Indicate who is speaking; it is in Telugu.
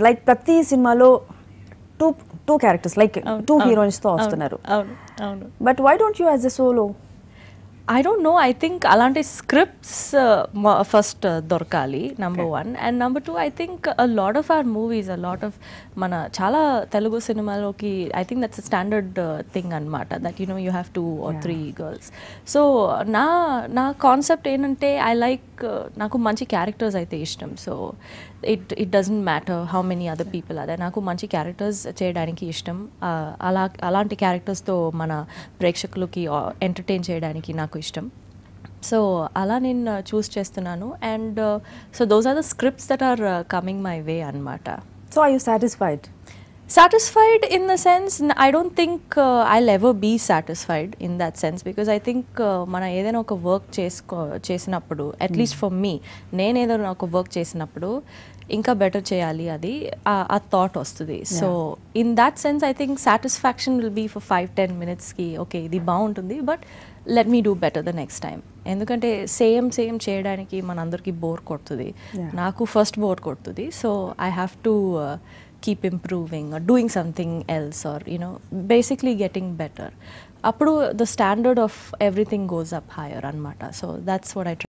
Speaker 1: లైక్ ప్రతి సినిమాలో టూ టూ క్యారెక్టర్స్ లైక్
Speaker 2: అవును,
Speaker 1: టూ
Speaker 2: అవును,
Speaker 1: హీరోయిన్స్తో
Speaker 2: అవును,
Speaker 1: వస్తున్నారు
Speaker 2: అవును అవును
Speaker 1: but why don't you as a solo
Speaker 2: I don't know I think అలాంటి స్క్రిప్ట్స్ ఫస్ట్ దొరకాలి number one and number two I think a lot of our movies a lot of మన చాలా తెలుగు సినిమాలోకి I think that's standard thing అనమాట that you know you have two or three girls so నా నా కాన్సెప్ట్ ఏంటంటే ఐ లైక్ నాకు మంచి క్యారెక్టర్స్ అయితే ఇష్టం so it it doesn't matter how many other people అదే నాకు మంచి క్యారెక్టర్స్ చేయడానికి ఇష్టం ఆ, అలా అలాంటి క్యారెక్టర్స్తో మన ప్రేక్షకులకి ఎంటర్టైన్ చేయడానికి నాకు ఇష్టం సో అలా నేను చూస్ చేస్తున్నాను and so those are the scripts that are coming my way అనమాట
Speaker 1: so I you satisfied
Speaker 2: satisfied in the sense I don't think I ever be satisfied in that sense because I think మన ఏదైనా ఒక వర్క్ చేసుకో చేసినప్పుడు అట్లీస్ట్ ఫర్ మీ నేను ఏదైనా ఒక వర్క్ చేసినప్పుడు ఇంకా బెటర్ చేయాలి అది ఆ- ఆ థాట్ వస్తుంది so in that sense I think satisfaction will be for five ten మినిట్స్కి ఓకే ఇది బాగుంటుంది but let me do better the next time ఎందుకంటే సేమ్ సేమ్ చేయడానికి మనందరికీ బోర్ కొడుతుంది
Speaker 1: Yeah.
Speaker 2: నాకు ఫస్ట్ బోర్ కొడుతుంది so I have to keep improving doing something else or you know basically getting better అప్పుడు the standard of everything goes up higher అనమాట సో దాట్స్ వాట్ ఐ